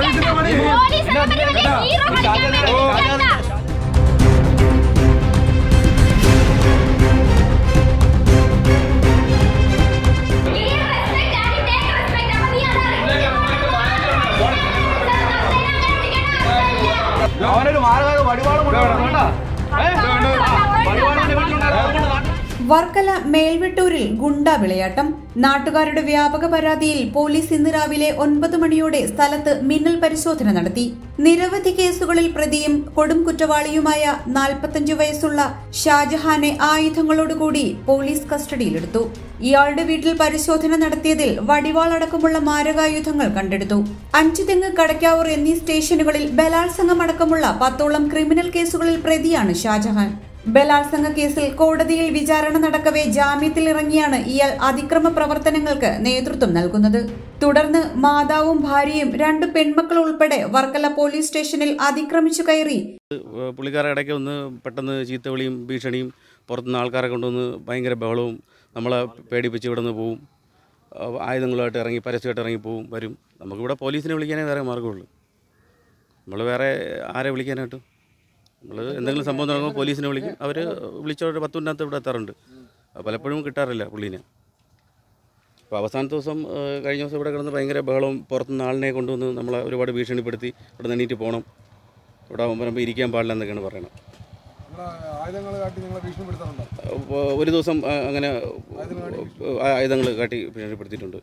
Police എന്ന പരിപാടി hero കളിക്കാൻ വേണ്ടി നിൽക്കണ്ട. നീ respect ആക്കി take respect. അപ്പൊ നീ അതാ അവനൊരു മാരക വടിവാളും കൊണ്ടുവരണം കേട്ടാ വടിവാളിന്റെ വീട്ടിലുണ്ടായിരുന്നു വർക്കല മേൽവെട്ടൂരിൽ ഗുണ്ട വിളയാട്ടം നാട്ടുകാരുടെ വ്യാപക പരാതിയിൽ പോലീസ് ഇന്ന് രാവിലെ ഒൻപത് മണിയോടെ സ്ഥലത്ത് മിന്നൽ പരിശോധന നടത്തി നിരവധി കേസുകളിൽ പ്രതിയും കൊടും കുറ്റവാളിയുമായ നാൽപ്പത്തഞ്ചു വയസ്സുള്ള ഷാജഹാനെ ആയുധങ്ങളോടുകൂടി പോലീസ് കസ്റ്റഡിയിലെടുത്തു ഇയാളുടെ വീട്ടിൽ പരിശോധന നടത്തിയതിൽ വടിവാളടക്കമുള്ള മാരകായുധങ്ങൾ കണ്ടെടുത്തു അഞ്ചുതെങ്ങ് കടക്കാവൂർ എന്നീ സ്റ്റേഷനുകളിൽ ബലാത്സംഗമടക്കമുള്ള പത്തോളം ക്രിമിനൽ കേസുകളിൽ പ്രതിയാണ് ഷാജഹാൻ ബലാത്സംഗ കേസിൽ കോടതിയിൽ വിചാരണ നടക്കവേ ജാമ്യത്തിൽ ഇറങ്ങിയാണ് ഇയാൾ അതിക്രമ പ്രവർത്തനങ്ങൾക്ക് നേതൃത്വം നൽകുന്നത് തുടർന്ന് മാതാവും ഭാര്യയും രണ്ട് പെൺമക്കൾ ഉൾപ്പെടെ വർക്കല പോലീസ് സ്റ്റേഷനിൽ അതിക്രമിച്ചു കയറി പുള്ളിക്കാരെ ഇടയ്ക്ക് ഒന്ന് പെട്ടെന്ന് ചീത്തവിളിയും ഭീഷണിയും പുറത്തുനിന്ന് ആൾക്കാരെ കൊണ്ടുവന്ന് ഭയങ്കര ബഹളവും നമ്മളെ പേടിപ്പിച്ച് ഇവിടെ നിന്ന് പോവും ആ, ആയുധങ്ങളുമായിട്ട് ഇറങ്ങി പരസ്യമായിട്ട് ഇറങ്ങി പോവും വരും നമുക്കിവിടെ പോലീസിനെ വിളിക്കാനേ വേറെ മാർഗ്ഗമുള്ളൂ നമ്മൾ വേറെ ആരെ വിളിക്കാനായിട്ട് നമ്മൾ എന്തെങ്കിലും സംഭവം നടക്കുമ്പോൾ പോലീസിനെ വിളിക്കും അവർ വിളിച്ചവരുടെ പത്ത് മിനിറ്റിനകത്ത് ഇവിടെ എത്താറുണ്ട് അത് പലപ്പോഴും കിട്ടാറില്ല പുള്ളീനെ അപ്പോൾ അവസാനത്തെ ദിവസം ആ, കഴിഞ്ഞ ദിവസം ഇവിടെ കിടന്ന് ഭയങ്കര ബഹളവും പുറത്തുനിന്ന് ആളിനെ കൊണ്ടുവന്ന് നമ്മളെ ഒരുപാട് ഭീഷണിപ്പെടുത്തി ഇവിടെ എണീറ്റ് പോകണം ഇവിടെ വരുമ്പോൾ ഇരിക്കാൻ പാടില്ല എന്നൊക്കെയാണ് പറയണത് ആയുധങ്ങൾ കാട്ടി നിങ്ങളെ ഭീഷണിപ്പെടുത്താറുണ്ടോ അപ്പോൾ ഒരു ദിവസം ആ, അങ്ങനെ ആയുധങ്ങൾ കാട്ടി ഭീഷണിപ്പെടുത്തിയിട്ടുണ്ട്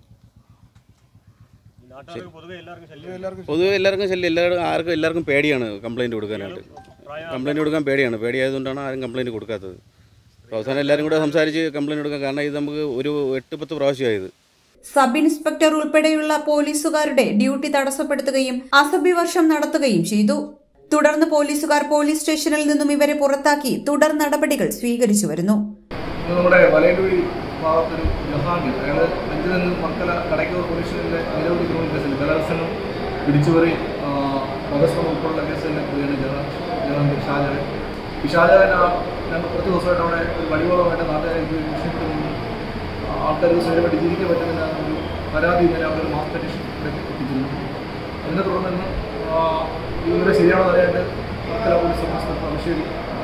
പൊതുവെ എല്ലാവർക്കും ശല്യം എല്ലാവരും ആർക്കും എല്ലാവർക്കും പേടിയാണ് കംപ്ലൈൻറ്റ് കൊടുക്കാനായിട്ട് കംപ്ലൈൻറ്റ് കൊടുക്കാൻ പേടിയാണ് പേടിയായതുകൊണ്ടാണ് ആരും കംപ്ലൈൻറ്റ് കൊടുക്കാത്തത് അപ്പോൾ അവസാനം എല്ലാവരും കൂടെ സംസാരിച്ച് കംപ്ലൈൻറ്റ് കൊടുക്കാൻ കാരണം ഇത് നമുക്ക് ഒരു എട്ട് പത്ത് പ്രാവശ്യമായത് സബ് ഇൻസ്പെക്ടർ ഉൾപ്പെടെയുള്ള പോലീസുകാരുടെ ഡ്യൂട്ടി തടസ്സപ്പെടുത്തുകയും അസഭ്യവർഷം നടത്തുകയും ചെയ്തു തുടർന്ന് പോലീസുകാർ പോലീസ് സ്റ്റേഷനിൽ നിന്നും ഇവരെ പുറത്താക്കി തുടർ നടപടികൾ സ്വീകരിച്ചു വരുന്നു നമ്മുടെ വലയലൂരി ഭാഗത്തൊരു ജഹാംഗീർ അയാൾ അഞ്ചു നിന്ന് മക്കള കടയ്ക്കൂർ പോലീസ് സ്റ്റേഷനിലെ നിരവധി ക്രിമിനൽ കേസിൽ ബലാത്സംഗം പിടിച്ചുപറി ആ, വധശ്രമം ഉൾപ്പെടെയുള്ള കേസുകളിലെ പ്രതിയാണ് ജഹാ ജഹാംഗീർ ഷാജഹാൻ ഈ ഷാജഹാൻ ആ രണ്ട് കുറച്ച് ദിവസമായിട്ട് അവിടെ ഒരു വടിവളമായിട്ട് നാട്ടുകാരെ ഭീഷണിപ്പെടുന്നു ആൾക്കാർ സ്വയമായിട്ട് ജീവിക്കാൻ പറ്റുന്നില്ല എന്നൊരു പരാതി ഇന്നലെ അവിടെ ഒരു മാസ് പെറ്റീഷൻ എത്തിച്ചിരുന്നു അതിനെ തുടർന്ന് ഇവരെ ശരിയാണെന്ന് അറിയാണ്ട് മക്കള police sub inspector Abhishek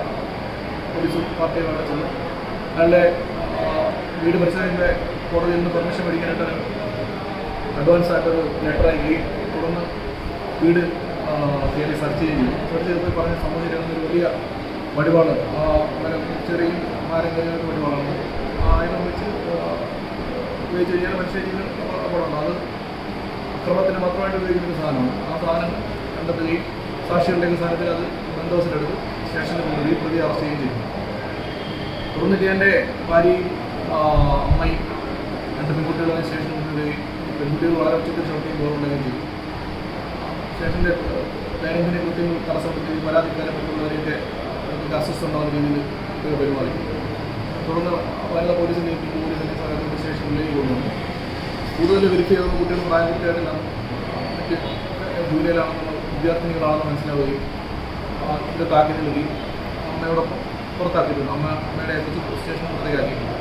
police പാർട്ടിയുമായിട്ട് ചെന്നു അയാളുടെ ആ, വീട് പരിസരത്തിൻ്റെ കോടതിയിൽ നിന്ന് പെർമിഷൻ മേടിക്കാനായിട്ട് അഡ്വാൻസ് ആയിട്ടൊരു ലെറ്റർ അയക്കുകയും തുടർന്ന് വീട് കയറി സെർച്ച് ചെയ്യുകയും സെർച്ച് ചെയ്തപ്പോൾ പറഞ്ഞ സംബന്ധിച്ചിരുന്ന ഒരു വലിയ വടിവാള് ആ, അങ്ങനെ ചെറിയ മാരം കഴിഞ്ഞ ഒരു വടിവാളാണ് ആ ആയുധം വെച്ച് ആ, ഉപയോഗിച്ച് കഴിഞ്ഞാൽ മനുഷ്യ ജീവൻ അപകടമാണ് അത് അക്രമത്തിന് മാത്രമായിട്ട് ഉപയോഗിക്കുന്ന ഒരു സാധനമാണ് ആ സാധനം കണ്ടെത്തുകയും സാക്ഷികളുടെ സാധനത്തിൽ അത് ബന്ധോസിലെടുത്ത് സ്റ്റേഷനിൽ കൊണ്ടുപോയി പ്രതി അറസ്റ്റ് ചെയ്യുകയും ചെയ്തു തുടർന്നിട്ട് എൻ്റെ ഭാര്യയും ആ, അമ്മയും രണ്ട് പെൺകുട്ടികളെ സ്റ്റേഷനിൽ കൊണ്ടുപോയി പെൺകുട്ടികൾ വളരെ ഉച്ചത്തിൽ ഷോട്ടിയും ബോറുണ്ടാകുകയും ചെയ്തു സ്റ്റേഷൻ്റെ പേരൻറ്റിനെ കുറിച്ച് തടസ്സപ്പെടുത്തി പരാതിക്കാരെ മറ്റുള്ളവരെയൊക്കെ അവർക്ക് അസ്വസ്ഥ ഉണ്ടാകുന്ന രീതിയിൽ ഇവർ പെരുമാറി തുടർന്ന് വനിതാ പോലീസിനെ ഏൽപ്പിച്ച് പോലീസിനെ സഹായത്തോടെ സ്റ്റേഷനിലേക്ക് കൊണ്ടുവന്നു കൂടുതൽ വെരിഫൈ ചെയ്യുന്ന കുട്ടികൾ പ്രായപൂർത്തിയായിട്ടില്ല മറ്റ് ജൂലൈയിലാണെന്നുള്ള വിദ്യാർത്ഥിനികളാണെന്ന് മനസ്സിലാവുകയും ആ, ഇത് താക്കി നൽകി അമ്മയോടൊപ്പം പുറത്താക്കിയിട്ടുണ്ട് അമ്മ അമ്മയുടെ എത്തിച്ച് സ്റ്റേഷൻ പുറത്തേക്കാക്കിയിട്ടുണ്ട്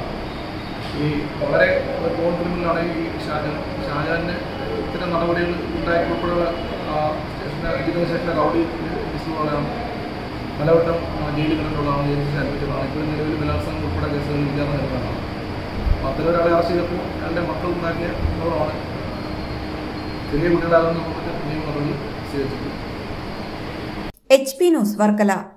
ഈ വളരെ ഒരു ബോൺ ക്രിമിനലാണ് ഈ ഷാജാൻ ഷാജാനിന് ഇത്തരം നടപടികൾ ഉണ്ടാക്കി ഉൾപ്പെടെയുള്ള സ്റ്റേഷൻ്റെ ജില്ലാ സ്റ്റേഷൻ്റെ കൗടി ലിസ്റ്റുകളാണ് പലവട്ടം ആ, ജയിലിൽ കിടന്നുള്ളതാണ് ജയിൽ അനുഭവിച്ചതാണ് ഇപ്പോഴും നിലവിൽ ബലാത്സംഗം ഉൾപ്പെടെ കേസുകളിൽ വിചാരണ നടക്കുന്നതാണ് അപ്പോൾ അത്തരം ഒരാളെ അറസ്റ്റ് ചെയ്തപ്പോൾ അയാളുടെ മക്കൾ ഉണ്ടാക്കിയ അപകടമാണ് ചെറിയ കുട്ടികളാകുന്ന നമുക്ക് നിയമ നടപടി സ്വീകരിച്ചിട്ടുണ്ട് എച്ച് പി ന്യൂസ് വർക്കല